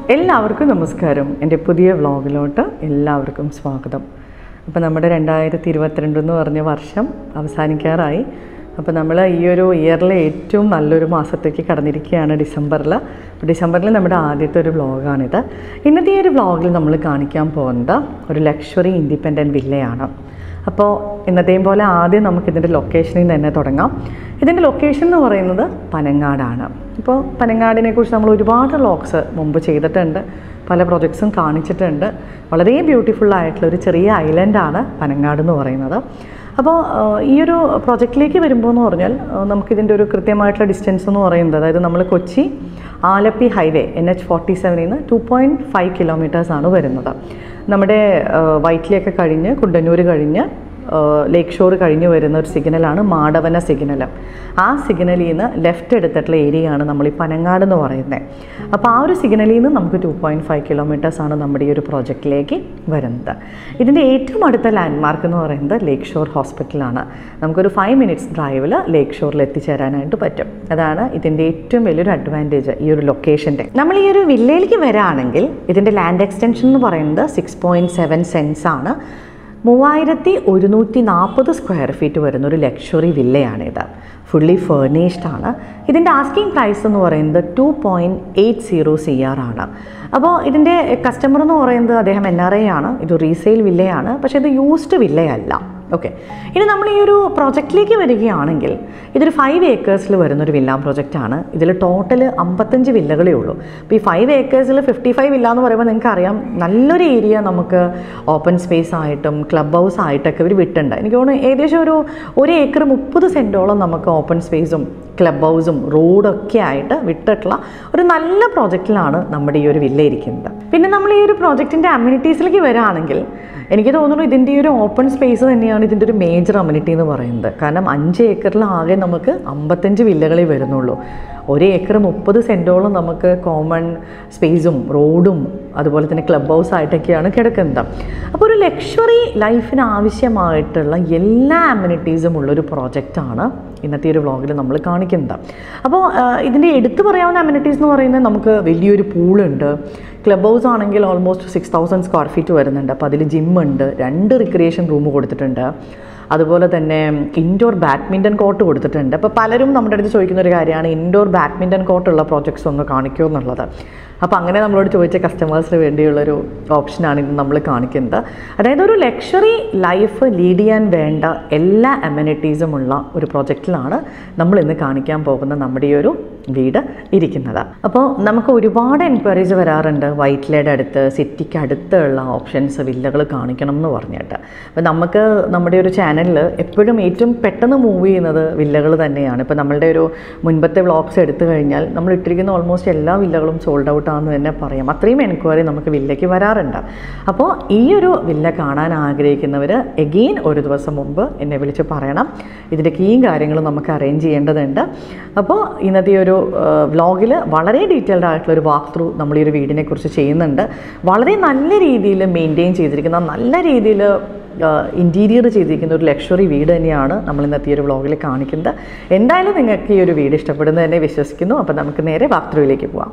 എല്ലാവർക്കും നമസ്കാരം എൻ്റെ പുതിയ വ്ളോഗിലോട്ട് എല്ലാവർക്കും സ്വാഗതം അപ്പോൾ നമ്മുടെ രണ്ടായിരത്തി ഇരുപത്തിരണ്ട് എന്ന് പറഞ്ഞ വർഷം അവസാനിക്കാറായി അപ്പോൾ നമ്മൾ ഈ ഒരു ഇയറിലെ ഏറ്റവും നല്ലൊരു മാസത്തേക്ക് കടന്നിരിക്കുകയാണ് ഡിസംബറിൽ ഡിസംബറിൽ നമ്മുടെ ആദ്യത്തെ ഒരു വ്ളോഗാണിത് ഇന്നത്തെ ഈ ഒരു വ്ളോഗിൽ നമ്മൾ കാണിക്കാൻ പോകുന്നത് ഒരു ലക്ഷറി ഇൻഡിപെൻഡൻറ്റ് വില്ലയാണ് അപ്പോൾ ഇന്നത്തെയും പോലെ ആദ്യം നമുക്കിതിൻ്റെ ലൊക്കേഷനിൽ നിന്ന് തന്നെ തുടങ്ങാം ഇതിൻ്റെ ലൊക്കേഷൻ എന്ന് പറയുന്നത് പനങ്ങാടാണ് ഇപ്പോൾ പനങ്ങാടിനെ കുറിച്ച് നമ്മൾ ഒരുപാട് വ്ളോഗ്സ് മുമ്പ് ചെയ്തിട്ടുണ്ട് പല പ്രൊജക്ട്സും കാണിച്ചിട്ടുണ്ട് വളരെ ബ്യൂട്ടിഫുൾ ആയിട്ടുള്ള ഒരു ചെറിയ ഐലൻഡാണ് പനങ്ങാട് എന്ന് പറയുന്നത് അപ്പോൾ ആ, ഈ ഒരു പ്രൊജക്റ്റിലേക്ക് വരുമ്പോൾ എന്ന് പറഞ്ഞാൽ ആ, നമുക്കിതിൻ്റെ ഒരു കൃത്യമായിട്ടുള്ള ഡിസ്റ്റൻസ് എന്ന് പറയുന്നത് അതായത് നമ്മൾ Kochi Alleppey highway N H forty സെവനിൽ നിന്ന് ടു പോയിൻറ്റ് ഫൈവ് കിലോമീറ്റേഴ്സാണ് വരുന്നത് നമ്മുടെ ആ, വൈറ്റിലിയൊക്കെ കഴിഞ്ഞ് കുണ്ടന്നൂർ കഴിഞ്ഞ് ലേക്ക് ഷോർ കഴിഞ്ഞ് വരുന്ന ഒരു സിഗ്നലാണ് മാടവന സിഗ്നൽ ആ സിഗ്നലിൽ നിന്ന് ലെഫ്റ്റ് എടുത്തിട്ടുള്ള ഏരിയയാണ് നമ്മൾ ഈ പനങ്ങാട് എന്ന് പറയുന്നത് അപ്പോൾ ആ ഒരു സിഗ്നലിൽ നിന്ന് നമുക്ക് ടു പോയിൻറ്റ് ഫൈവ് കിലോമീറ്റേഴ്സാണ് നമ്മുടെ ഈ ഒരു പ്രോജക്റ്റിലേക്ക് വരുന്നത് ഇതിൻ്റെ ഏറ്റവും അടുത്ത ലാൻഡ്മാർക്ക് എന്ന് പറയുന്നത് ലേക്ക് ഷോർ ഹോസ്പിറ്റലാണ് നമുക്കൊരു ഫൈവ് മിനിറ്റ്സ് ഡ്രൈവിൽ ലേക്ക് ഷോറിൽ എത്തിച്ചേരാനായിട്ട് പറ്റും അതാണ് ഇതിൻ്റെ ഏറ്റവും വലിയൊരു അഡ്വാൻറ്റേജ് ഈ ഒരു ലൊക്കേഷൻ്റെ നമ്മൾ ഈ ഒരു വില്ലയിലേക്ക് വരാണെങ്കിൽ ഇതിൻ്റെ ലാൻഡ് എക്സ്റ്റൻഷൻ എന്ന് പറയുന്നത് സിക്സ് പോയിൻറ്റ് സെവൻ സെൻസ് ആണ് മൂവായിരത്തി ഒരുന്നൂറ്റി നാൽപ്പത് സ്ക്വയർ ഫീറ്റ് വരുന്ന ഒരു ലക്ഷറി വില്ലയാണിത് ഫുള്ളി ഫേർണിഷ്ഡ് ആണ് ഇതിൻ്റെ ആസ്കിങ് പ്രൈസ് എന്ന് പറയുന്നത് two point eight zero C R ആണ് അപ്പോൾ ഇതിൻ്റെ കസ്റ്റമർ എന്ന് പറയുന്നത് അദ്ദേഹം എൻ ആർ ഐ ആണ് ഇത് റീസെയിൽ വില്ലയാണ് പക്ഷേ ഇത് യൂസ്ഡ് വില്ലയല്ല ഓക്കെ ഇനി നമ്മൾ ഈ ഒരു പ്രോജക്റ്റിലേക്ക് വരികയാണെങ്കിൽ ഇതൊരു ഫൈവ് ഏക്കേഴ്സിൽ വരുന്നൊരു വില്ല പ്രോജക്റ്റാണ് ഇതിൽ ടോട്ടൽ അമ്പത്തഞ്ച് വില്ലകളേ ഉള്ളൂ അപ്പോൾ ഈ ഫൈവ് ഏക്കേഴ്സിൽ ഫിഫ്റ്റി ഫൈവ് വില്ല എന്ന് പറയുമ്പോൾ നിങ്ങൾക്ക് അറിയാം നല്ലൊരു ഏരിയ നമുക്ക് ഓപ്പൺ സ്പേസ് ആയിട്ടും ക്ലബ് ഹൗസ് ആയിട്ടൊക്കെ ഇവർ വിട്ടുണ്ട് എനിക്ക് തോന്നുന്നു ഏകദേശം ഒരു ഒരു ഏക്കർ മുപ്പത് സെൻറ്റോളം നമുക്ക് ഓപ്പൺ സ്പേസും ക്ലബ് ഹൗസും റോഡൊക്കെ ആയിട്ട് വിട്ടിട്ടുള്ള ഒരു നല്ല പ്രോജക്റ്റിലാണ് നമ്മുടെ ഈ ഒരു വില്ല ഇരിക്കുന്നത് പിന്നെ നമ്മൾ ഈ ഒരു പ്രോജക്റ്റിൻ്റെ അമ്യൂണിറ്റീസിലേക്ക് വരികയാണെങ്കിൽ എനിക്ക് തോന്നുന്നു ഇതിൻ്റെ ഈ ഒരു ഓപ്പൺ സ്പേസ് തന്നെയാണ് ഇതിൻ്റെ ഒരു മേജർ അമ്യൂണിറ്റി എന്ന് പറയുന്നത് കാരണം അഞ്ച് ഏക്കറിൽ ആകെ നമുക്ക് അമ്പത്തഞ്ച് വില്ലകളെ വരുന്നുള്ളൂ ഒരു ഏക്കർ മുപ്പത് സെൻറ്റോളം നമുക്ക് കോമൺ സ്പേസും റോഡും അതുപോലെ തന്നെ ക്ലബ് ഹൗസ് ആയിട്ടൊക്കെയാണ് കിടക്കുന്നത് അപ്പോൾ ഒരു ലക്ഷറി ലൈഫിന് ആവശ്യമായിട്ടുള്ള എല്ലാ അമ്യൂണിറ്റീസും ഉള്ളൊരു പ്രോജക്റ്റാണ് ഇന്നത്തെ ഒരു വ്ളോഗിൽ നമ്മൾ കാണിക്കുന്നത് അപ്പോൾ ആ, ഇതിൻ്റെ എടുത്തു പറയാവുന്ന അമ്യൂണിറ്റീസ് എന്ന് പറയുന്നത് നമുക്ക് വലിയൊരു പൂളുണ്ട് ക്ലബ് ഹൗസ് ആണെങ്കിൽ almost six thousand square feet വരുന്നുണ്ട് അപ്പോൾ അതിൽ ജിമ്മുണ്ട് രണ്ട് റിക്രിയേഷൻ റൂം കൊടുത്തിട്ടുണ്ട് അതുപോലെ തന്നെ ഇൻഡോർ ബാഡ്മിൻ്റൺ കോർട്ട് കൊടുത്തിട്ടുണ്ട് അപ്പോൾ പലരും നമ്മുടെ അടുത്ത് ചോദിക്കുന്ന ഒരു കാര്യമാണ് ഇൻഡോർ ബാഡ്മിൻ്റൺ കോർട്ടുള്ള പ്രോജക്ട്സ് ഒന്ന് കാണിക്കുമോ എന്നുള്ളത് അപ്പോൾ അങ്ങനെ നമ്മളോട് ചോദിച്ച കസ്റ്റമേഴ്സിന് വേണ്ടിയുള്ളൊരു ഓപ്ഷനാണ് ഇത് നമ്മൾ കാണിക്കുന്നത് അതായത് ഒരു ലക്ഷറി ലൈഫ് ലീഡ് ചെയ്യാൻ വേണ്ട എല്ലാ അമ്യൂണിറ്റീസും ഉള്ള ഒരു പ്രോജക്റ്റിലാണ് നമ്മൾ ഇന്ന് കാണിക്കാൻ പോകുന്ന നമ്മുടെ ഈ ഒരു വീട് ഇരിക്കുന്നത് അപ്പോൾ നമുക്ക് ഒരുപാട് എൻക്വയറീസ് വരാറുണ്ട് വൈറ്റ്ലയുടെ അടുത്ത് സിറ്റിക്ക് അടുത്തുള്ള ഓപ്ഷൻസ് വില്ലകൾ കാണിക്കണം എന്ന് പറഞ്ഞിട്ട് അപ്പോൾ നമുക്ക് നമ്മുടെ ഒരു ചാനലിൽ എപ്പോഴും ഏറ്റവും പെട്ടെന്ന് മൂവ് ചെയ്യുന്നത് വില്ലകൾ തന്നെയാണ് ഇപ്പോൾ നമ്മളുടെ ഒരു മുൻപത്തെ വ്ളോഗ്സ് എടുത്തു കഴിഞ്ഞാൽ നമ്മൾ ഇട്ടിരിക്കുന്ന ഓൾമോസ്റ്റ് എല്ലാ വില്ലകളും സോൾഡ് ഔട്ട് ആണെന്ന് തന്നെ പറയാം അത്രയും എൻക്വയറി നമുക്ക് വില്ലയ്ക്ക് വരാറുണ്ട് അപ്പോൾ ഈ ഒരു വില്ല കാണാൻ ആഗ്രഹിക്കുന്നവർ എഗെയിൻ ഒരു ദിവസം മുമ്പ് എന്നെ വിളിച്ച് പറയണം ഇതിൻ്റെ കീയും കാര്യങ്ങളും നമുക്ക് അറേഞ്ച് ചെയ്യേണ്ടതുണ്ട് അപ്പോൾ ഇന്നത്തെ ഈ ഒരു വ്ളോഗിൽ വളരെ ഡീറ്റെയിൽഡ് ആയിട്ടുള്ള ഒരു വാക്ക് ത്രൂ നമ്മൾ ഈ ഒരു വീടിനെ കുറിച്ച് ചെയ്യുന്നുണ്ട് വളരെ നല്ല രീതിയിൽ മെയിൻറ്റെയിൻ ചെയ്തിരിക്കുന്ന നല്ല രീതിയിൽ ഇൻറ്റീരിയർ ചെയ്തിരിക്കുന്ന ഒരു ലക്ഷറി വീട് തന്നെയാണ് നമ്മൾ ഇന്നത്തെ ഈ ഒരു വ്ളോഗിൽ കാണിക്കുന്നത് എന്തായാലും നിങ്ങൾക്ക് ഈ ഒരു വീട് ഇഷ്ടപ്പെടുന്നത് തന്നെ വിശ്വസിക്കുന്നു അപ്പോൾ നമുക്ക് നേരെ വാക്ക് ത്രൂയിലേക്ക് പോവാം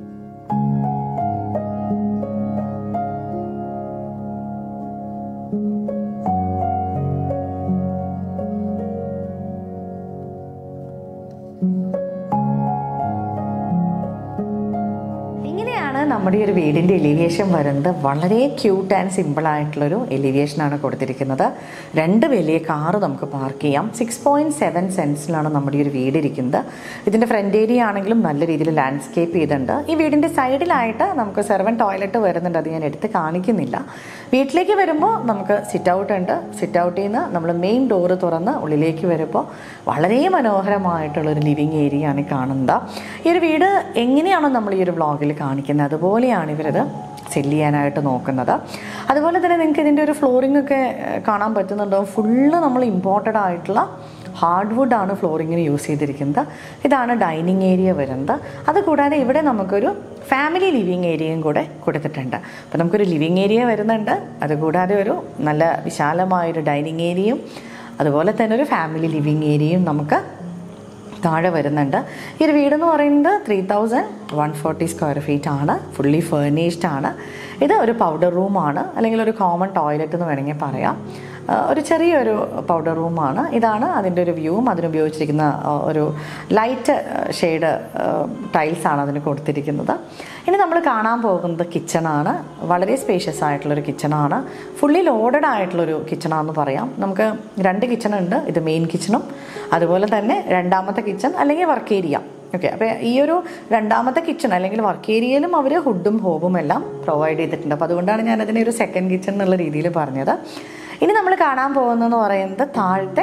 ഇങ്ങനെയാണ് നമ്മുടെ ഈ ഒരു വീടിൻ്റെ എലിവേഷൻ വരുന്നത് വളരെ ക്യൂട്ട് ആൻഡ് സിമ്പിൾ ആയിട്ടുള്ളൊരു എലിവേഷനാണ് കൊടുത്തിരിക്കുന്നത് രണ്ട് വലിയ കാറ് നമുക്ക് പാർക്ക് ചെയ്യാം സിക്സ് പോയിൻറ്റ് സെവൻ സെൻസിലാണ് നമ്മുടെ ഈ ഒരു വീട് ഇരിക്കുന്നത് ഇതിൻ്റെ ഫ്രണ്ട് ഏരിയ ആണെങ്കിലും നല്ല രീതിയിൽ ലാൻഡ്സ്കേപ്പ് ചെയ്തിട്ടുണ്ട് ഈ വീടിൻ്റെ സൈഡിലായിട്ട് നമുക്ക് സെർവൻ ടോയ്ലറ്റ് വരുന്നുണ്ട് അത് ഞാൻ എടുത്ത് കാണിക്കുന്നില്ല വീട്ടിലേക്ക് വരുമ്പോൾ നമുക്ക് സിറ്റ് ഔട്ട് ഉണ്ട് സിറ്റ് ഔട്ടിൽ നിന്ന് നമ്മൾ മെയിൻ ഡോറ് തുറന്ന് ഉള്ളിലേക്ക് വരുമ്പോൾ വളരെ മനോഹരമായിട്ടുള്ളൊരു ലിവിങ് ഏരിയ ആണ് ഈ കാണുന്നത് ഈ ഒരു വീട് എങ്ങനെയാണോ നമ്മൾ ഈ ഒരു വ്ളോഗിൽ കാണിക്കുന്നത് അതുപോലെയാണ് ഇവരത് സെല് ചെയ്യാനായിട്ട് നോക്കുന്നത് അതുപോലെ തന്നെ നിങ്ങൾക്ക് ഇതിൻ്റെ ഒരു ഫ്ലോറിംഗ് ഒക്കെ ഏഹ്, കാണാൻ പറ്റുന്നുണ്ടാവും ഫുള്ള് നമ്മൾ ഇമ്പോർട്ടഡ് ആയിട്ടുള്ള ഹാർഡ്വുഡ് ആണ് ഫ്ലോറിങ്ങിന് യൂസ് ചെയ്തിരിക്കുന്നത് ഇതാണ് ഡൈനിങ് ഏരിയ വരുന്നത് അതുകൂടാതെ ഇവിടെ നമുക്കൊരു ഫാമിലി ലിവിങ് ഏരിയയും കൂടെ കൊടുത്തിട്ടുണ്ട് അപ്പോൾ നമുക്കൊരു ലിവിങ് ഏരിയ വരുന്നുണ്ട് അതുകൂടാതെ ഒരു നല്ല വിശാലമായൊരു ഡൈനിങ് ഏരിയയും അതുപോലെ തന്നെ ഒരു ഫാമിലി ലിവിങ് ഏരിയയും നമുക്ക് താഴെ വരുന്നുണ്ട് ഈ ഒരു വീടെന്ന് പറയുന്നത് three thousand one forty square feet ആണ് ഫുള്ളി ഫേർണിഷ്ഡ് ആണ് ഇത് ഒരു പൗഡർ റൂമാണ് അല്ലെങ്കിൽ ഒരു കോമൺ ടോയ്ലറ്റ് എന്ന് വേണമെങ്കിൽ പറയാം ആ, ഒരു ചെറിയൊരു പൗഡർ റൂമാണ് ഇതാണ് അതിൻ്റെ ഒരു വ്യൂവും അതിനുപയോഗിച്ചിരിക്കുന്ന ആ, ഒരു ലൈറ്റ് ഷെയ്ഡ് ടൈൽസാണ് അതിന് കൊടുത്തിരിക്കുന്നത് ഇനി നമ്മൾ കാണാൻ പോകുന്നത് കിച്ചണാണ് വളരെ സ്പേഷ്യസ് ആയിട്ടുള്ളൊരു കിച്ചണാണ് ഫുള്ളി ലോഡഡ് ആയിട്ടുള്ളൊരു കിച്ചണാന്ന് പറയാം നമുക്ക് രണ്ട് കിച്ചൺ ഉണ്ട് ഇത് മെയിൻ കിച്ചണും അതുപോലെ തന്നെ രണ്ടാമത്തെ കിച്ചൺ അല്ലെങ്കിൽ വർക്ക് ഏരിയ ഓക്കെ അപ്പോൾ ഈ ഒരു രണ്ടാമത്തെ കിച്ചൺ അല്ലെങ്കിൽ വർക്ക് ഏരിയയിലും അവർ ഹുഡും ഹോബും എല്ലാം പ്രൊവൈഡ് ചെയ്തിട്ടുണ്ട് അപ്പോൾ അതുകൊണ്ടാണ് ഞാൻ അതിനെ ഒരു സെക്കൻഡ് കിച്ചൺ എന്നുള്ള രീതിയിൽ പറഞ്ഞത് ഇനി നമ്മൾ കാണാൻ പോകുന്നതെന്ന് പറയുന്നത് താഴത്തെ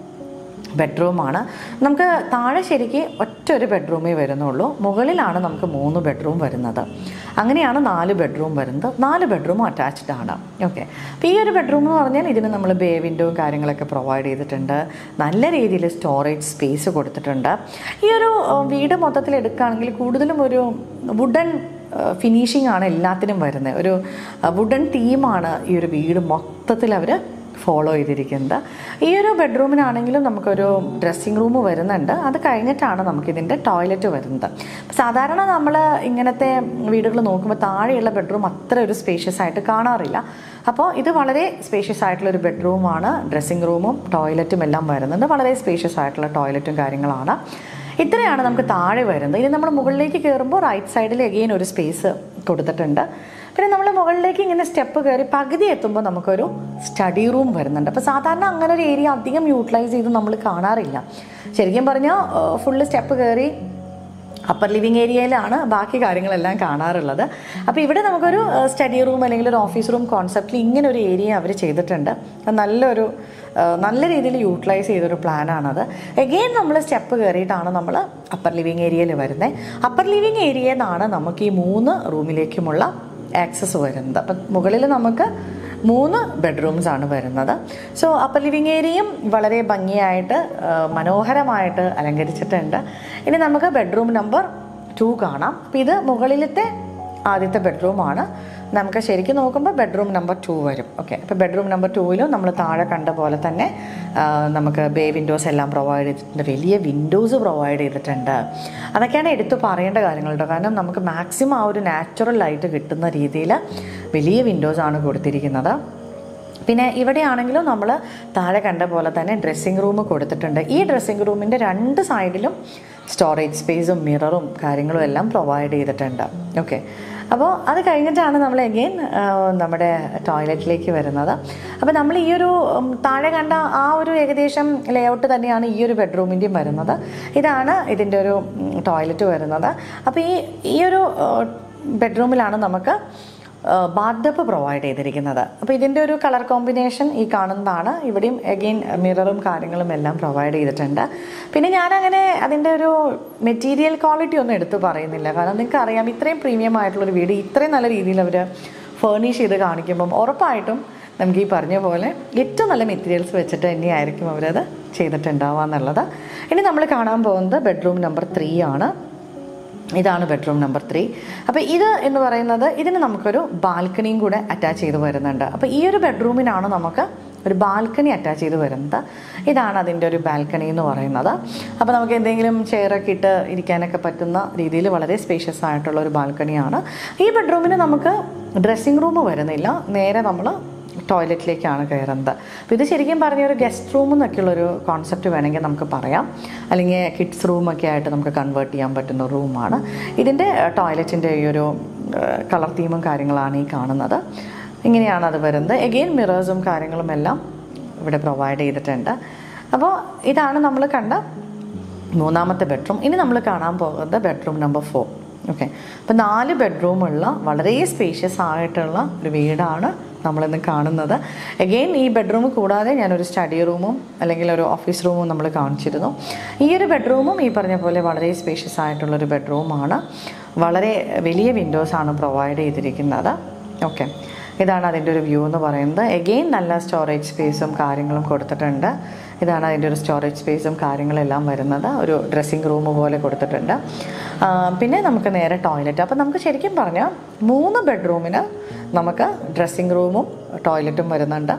ബെഡ്റൂമാണ് നമുക്ക് താഴെ ശരിക്ക് ഒറ്റ ഒരു ബെഡ്റൂമേ വരുന്നുള്ളൂ മുകളിലാണ് നമുക്ക് മൂന്ന് ബെഡ്റൂം വരുന്നത് അങ്ങനെയാണ് നാല് ബെഡ്റൂം വരുന്നത് നാല് ബെഡ്റൂമും അറ്റാച്ച്ഡ് ആണ് ഓക്കെ അപ്പോൾ ഈ ഒരു ബെഡ്റൂം എന്ന് പറഞ്ഞാൽ ഇതിന് നമ്മൾ ബേ വിൻഡോയും കാര്യങ്ങളൊക്കെ പ്രൊവൈഡ് ചെയ്തിട്ടുണ്ട് നല്ല രീതിയിൽ സ്റ്റോറേജ് സ്പേസ് കൊടുത്തിട്ടുണ്ട് ഈ ഒരു ഏഹ്, വീട് മൊത്തത്തിൽ എടുക്കുകയാണെങ്കിൽ കൂടുതലും ഒരു വുഡൻ ഫിനിഷിംഗ് ആണ് എല്ലാത്തിനും വരുന്നത് ഒരു വുഡൻ തീമാണ് ഈ ഒരു വീട് മൊത്തത്തിൽ അവർ ഫോളോ ചെയ്തിരിക്കുന്നത് ഈ ഒരു ബെഡ്റൂമിനാണെങ്കിലും നമുക്കൊരു ഡ്രസ്സിങ് റൂം വരുന്നുണ്ട് അത് കഴിഞ്ഞിട്ടാണ് നമുക്കിതിൻ്റെ ടോയ്ലറ്റ് വരുന്നത് സാധാരണ നമ്മൾ ഇങ്ങനത്തെ വീടുകൾ നോക്കുമ്പോൾ താഴെയുള്ള ബെഡ്റൂം അത്ര ഒരു സ്പേഷ്യസ് ആയിട്ട് കാണാറില്ല അപ്പോൾ ഇത് വളരെ സ്പേഷ്യസ് ആയിട്ടുള്ള ഒരു ബെഡ്റൂമാണ് ഡ്രസ്സിങ് റൂമും ടോയ്ലറ്റും എല്ലാം വരുന്നുണ്ട് വളരെ സ്പേഷ്യസ് ആയിട്ടുള്ള ടോയ്ലറ്റും കാര്യങ്ങളാണ് ഇത്രയാണ് നമുക്ക് താഴെ വരുന്നത് ഇനി നമ്മൾ മുകളിലേക്ക് കയറുമ്പോൾ റൈറ്റ് സൈഡിൽ എഗെയിൻ ഒരു സ്പേസ് കൊടുത്തിട്ടുണ്ട് പിന്നെ നമ്മൾ മുകളിലേക്ക് ഇങ്ങനെ സ്റ്റെപ്പ് കയറി പകുതി എത്തുമ്പോൾ നമുക്കൊരു സ്റ്റഡി റൂം വരുന്നുണ്ട് അപ്പോൾ സാധാരണ അങ്ങനെ ഒരു ഏരിയ അധികം യൂട്ടിലൈസ് ചെയ്ത് നമ്മൾ കാണാറില്ല ശരിക്കും പറഞ്ഞാൽ ഫുള്ള് സ്റ്റെപ്പ് കയറി അപ്പർ ലിവിങ് ഏരിയയിലാണ് ബാക്കി കാര്യങ്ങളെല്ലാം കാണാറുള്ളത് അപ്പോൾ ഇവിടെ നമുക്കൊരു സ്റ്റഡി റൂം അല്ലെങ്കിൽ ഒരു ഓഫീസ് റൂം കോൺസെപ്റ്റിൽ ഇങ്ങനെ ഒരു ഏരിയ അവർ ചെയ്തിട്ടുണ്ട് അത് നല്ലൊരു ആ, നല്ല രീതിയിൽ യൂട്ടിലൈസ് ചെയ്തൊരു പ്ലാനാണത് എഗെയിൻ നമ്മൾ സ്റ്റെപ്പ് കയറിയിട്ടാണ് നമ്മൾ അപ്പർ ലിവിങ് ഏരിയയിൽ വരുന്നത് അപ്പർ ലിവിങ് ഏരിയയിൽ നിന്നാണ് നമുക്ക് ഈ മൂന്ന് റൂമിലേക്കുമുള്ള ആക്സസ് വരുന്നത് അപ്പം മുകളിൽ നമുക്ക് മൂന്ന് ബെഡ്റൂംസ് ആണ് വരുന്നത് സോ അപ്പർ ലിവിങ് ഏരിയയും വളരെ ഭംഗിയായിട്ട് ആ, മനോഹരമായിട്ട് അലങ്കരിച്ചിട്ടുണ്ട് ഇനി നമുക്ക് ബെഡ്റൂം നമ്പർ ടു കാണാം അപ്പം ഇത് മുകളിലത്തെ ആദ്യത്തെ ബെഡ്റൂമാണ് നമുക്ക് ശരിക്കും നോക്കുമ്പോൾ ബെഡ്റൂം നമ്പർ ടു വരും ഓക്കെ അപ്പോൾ ബെഡ്റൂം നമ്പർ ടൂവിലും നമ്മൾ താഴെ കണ്ട പോലെ തന്നെ ആ, നമുക്ക് ബേ വിൻഡോസ് എല്ലാം പ്രൊവൈഡ് ചെയ്തിട്ടുണ്ട് വലിയ വിൻഡോസ് പ്രൊവൈഡ് ചെയ്തിട്ടുണ്ട് അതൊക്കെയാണ് എടുത്തു പറയേണ്ട കാര്യങ്ങൾ കേട്ടോ കാരണം നമുക്ക് മാക്സിമം ആ ഒരു നാച്ചുറൽ ലൈറ്റ് കിട്ടുന്ന രീതിയിൽ വലിയ വിൻഡോസ് ആണ് കൊടുത്തിരിക്കുന്നത് പിന്നെ ഇവിടെയാണെങ്കിലും നമ്മൾ താഴെ കണ്ട പോലെ തന്നെ ഡ്രസ്സിങ് റൂം കൊടുത്തിട്ടുണ്ട് ഈ ഡ്രസ്സിങ് റൂമിൻ്റെ രണ്ട് സൈഡിലും സ്റ്റോറേജ് സ്പേസും മിററും കാര്യങ്ങളും എല്ലാം പ്രൊവൈഡ് ചെയ്തിട്ടുണ്ട് ഓക്കെ അപ്പോൾ അത് കഴിഞ്ഞിട്ടാണ് നമ്മൾ എഗെയിൻ നമ്മുടെ ടോയ്ലറ്റിലേക്ക് വരുന്നത് അപ്പോൾ നമ്മൾ ഈ ഒരു ഉം, താഴെ കണ്ട ആ ഒരു ഏകദേശം ലേഔട്ട് തന്നെയാണ് ഈ ഒരു ബെഡ്റൂമിൻ്റെയും വരുന്നത് ഇതാണ് ഇതിൻ്റെ ഒരു ടോയ്ലറ്റ് വരുന്നത് അപ്പോൾ ഈ ഈ ഒരു ബെഡ്റൂമിലാണ് നമുക്ക് ബാത്ടപ്പ് പ്രൊവൈഡ് ചെയ്തിരിക്കുന്നത് അപ്പോൾ ഇതിൻ്റെ ഒരു കളർ കോമ്പിനേഷൻ ഈ കാണുന്നതാണ് ഇവിടെയും അഗെയിൻ മിററും കാര്യങ്ങളും എല്ലാം പ്രൊവൈഡ് ചെയ്തിട്ടുണ്ട് പിന്നെ ഞാനങ്ങനെ അതിൻ്റെ ഒരു മെറ്റീരിയൽ ക്വാളിറ്റി ഒന്നും എടുത്തു പറയുന്നില്ല കാരണം നിങ്ങൾക്ക് അറിയാം ഇത്രയും പ്രീമിയം ആയിട്ടുള്ളൊരു വീട് ഇത്രയും നല്ല രീതിയിൽ അവർ ഫേർണിഷ് ചെയ്ത് കാണിക്കുമ്പം ഉറപ്പായിട്ടും നമുക്ക് ഈ പറഞ്ഞ പോലെ ഏറ്റവും നല്ല മെറ്റീരിയൽസ് വെച്ചിട്ട് തന്നെയായിരിക്കും അവരത് ചെയ്തിട്ടുണ്ടാവുക എന്നുള്ളത് ഇനി നമ്മൾ കാണാൻ പോകുന്നത് ബെഡ്റൂം നമ്പർ ത്രീ ആണ് ഇതാണ് ബെഡ്റൂം നമ്പർ ത്രീ അപ്പോൾ ഇത് എന്ന് പറയുന്നത് ഇതിന് നമുക്കൊരു ബാൽക്കണിയും കൂടെ അറ്റാച്ച് ചെയ്ത് വരുന്നുണ്ട് അപ്പോൾ ഈ ഒരു ബെഡ്റൂമിനാണ് നമുക്ക് ഒരു ബാൽക്കണി അറ്റാച്ച് ചെയ്ത് വരുന്നത് ഇതാണ് അതിൻ്റെ ഒരു ബാൽക്കണി എന്ന് പറയുന്നത് അപ്പോൾ നമുക്ക് എന്തെങ്കിലും ചെയറൊക്കെ ഇട്ട് ഇരിക്കാനൊക്കെ പറ്റുന്ന രീതിയിൽ വളരെ സ്പേഷ്യസ് ആയിട്ടുള്ള ഒരു ബാൽക്കണിയാണ് ഈ ബെഡ്റൂമിന് നമുക്ക് ഡ്രസ്സിങ് റൂം വരുന്നില്ല നേരെ നമ്മൾ ടോയ്ലറ്റിലേക്കാണ് കയറുന്നത് അപ്പോൾ ഇത് ശരിക്കും പറഞ്ഞ ഒരു ഗസ്റ്റ് റൂം എന്നൊക്കെയുള്ളൊരു കോൺസെപ്റ്റ് വേണമെങ്കിൽ നമുക്ക് പറയാം അല്ലെങ്കിൽ കിഡ്സ് റൂമൊക്കെ ആയിട്ട് നമുക്ക് കൺവേർട്ട് ചെയ്യാൻ പറ്റുന്ന റൂമാണ് ഇതിൻ്റെ ടോയ്ലറ്റിൻ്റെ ഈ ഒരു കളർ തീമും കാര്യങ്ങളാണ് ഈ കാണുന്നത് ഇങ്ങനെയാണ് അത് വരുന്നത് എഗെയിൻ മിറേഴ്സും കാര്യങ്ങളും എല്ലാം ഇവിടെ പ്രൊവൈഡ് ചെയ്തിട്ടുണ്ട് അപ്പോൾ ഇതാണ് നമ്മൾ കണ്ട മൂന്നാമത്തെ ബെഡ്റൂം ഇനി നമ്മൾ കാണാൻ പോകുന്നത് ബെഡ്റൂം നമ്പർ ഫോർ ഓക്കെ അപ്പോൾ നാല് ബെഡ്റൂമുള്ള വളരെ സ്പേഷ്യസ് ആയിട്ടുള്ള ഒരു വീടാണ് നമ്മളിന്ന് കാണുന്നത് എഗെയിൻ ഈ ബെഡ്റൂം കൂടാതെ ഞാനൊരു സ്റ്റഡി റൂമും അല്ലെങ്കിൽ ഒരു ഓഫീസ് റൂമും നമ്മൾ കാണിച്ചിരുന്നു ഈ ഒരു ബെഡ്റൂമും ഈ പറഞ്ഞ പോലെ വളരെ സ്പേഷ്യസ് ആയിട്ടുള്ളൊരു ബെഡ്റൂമാണ് വളരെ വലിയ വിൻഡോസാണ് പ്രൊവൈഡ് ചെയ്തിരിക്കുന്നത് ഓക്കെ ഇതാണ് അതിൻ്റെ ഒരു വ്യൂ എന്ന് പറയുന്നത് എഗെയിൻ നല്ല സ്റ്റോറേജ് സ്പേസും കാര്യങ്ങളും കൊടുത്തിട്ടുണ്ട് ഇതാണ് അതിൻ്റെ ഒരു സ്റ്റോറേജ് സ്പേസും കാര്യങ്ങളെല്ലാം വരുന്നത് ഒരു ഡ്രസ്സിങ് റൂം പോലെ കൊടുത്തിട്ടുണ്ട് ആ, പിന്നെ നമുക്ക് നേരെ ടോയ്ലറ്റ് അപ്പോൾ നമുക്ക് ശരിക്കും പറഞ്ഞാൽ മൂന്ന് ബെഡ്റൂമിന് നമുക്ക് ഡ്രസ്സിങ് റൂമും ടോയ്ലറ്റും വരുന്നുണ്ട്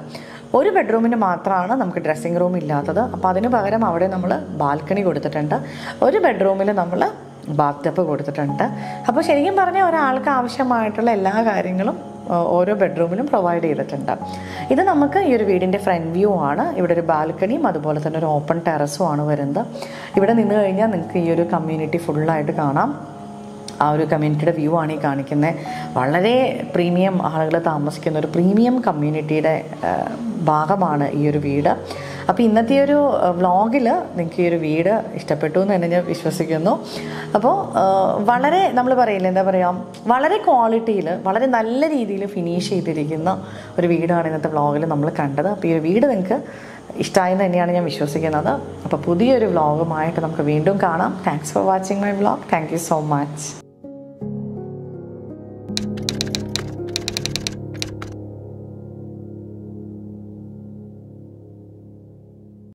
ഒരു ബെഡ്റൂമിന് മാത്രമാണ് നമുക്ക് ഡ്രസ്സിങ് റൂം ഇല്ലാത്തത് അപ്പോൾ അതിന് പകരം അവിടെ നമ്മൾ ബാൽക്കണി കൊടുത്തിട്ടുണ്ട് ഒരു ബെഡ്റൂമിൽ നമ്മൾ ബാത്ത് ടപ്പ് കൊടുത്തിട്ടുണ്ട് അപ്പോൾ ശരിക്കും പറഞ്ഞാൽ ഒരാൾക്ക് ആവശ്യമായിട്ടുള്ള എല്ലാ കാര്യങ്ങളും ആ, ഓരോ ബെഡ്റൂമിലും പ്രൊവൈഡ് ചെയ്തിട്ടുണ്ട് ഇത് നമുക്ക് ഈ ഒരു വീടിൻ്റെ ഫ്രണ്ട് വ്യൂ ആണ് ഇവിടെ ഒരു ബാൽക്കണിയും അതുപോലെ തന്നെ ഒരു ഓപ്പൺ ടെറസും ആണ് വരുന്നത് ഇവിടെ നിന്ന് കഴിഞ്ഞാൽ നിങ്ങൾക്ക് ഈ ഒരു കമ്മ്യൂണിറ്റി ഫുള്ളായിട്ട് കാണാം ആ ഒരു കമ്മ്യൂണിറ്റിയുടെ വ്യൂ ആണ് ഈ കാണിക്കുന്നത് വളരെ പ്രീമിയം ആളുകൾ താമസിക്കുന്ന ഒരു പ്രീമിയം കമ്മ്യൂണിറ്റിയുടെ ആ, ഭാഗമാണ് ഈ ഒരു വീട് അപ്പോൾ ഇന്നത്തെ ഈ ഒരു വ്ളോഗിൽ നിങ്ങൾക്ക് ഈ ഒരു വീട് ഇഷ്ടപ്പെട്ടു എന്ന് തന്നെ ഞാൻ വിശ്വസിക്കുന്നു അപ്പോൾ ആ, വളരെ നമ്മൾ പറയില്ല എന്താ പറയുക വളരെ ക്വാളിറ്റിയിൽ വളരെ നല്ല രീതിയിൽ ഫിനിഷ് ചെയ്തിരിക്കുന്ന ഒരു വീടാണ് ഇന്നത്തെ വ്ളോഗിൽ നമ്മൾ കണ്ടത് അപ്പോൾ ഈ ഒരു വീട് നിങ്ങൾക്ക് ഇഷ്ടമായെന്ന് തന്നെയാണ് ഞാൻ വിശ്വസിക്കുന്നത് അപ്പോൾ പുതിയൊരു വ്ളോഗുമായിട്ട് നമുക്ക് വീണ്ടും കാണാം thanks for watching my vlog thank you so much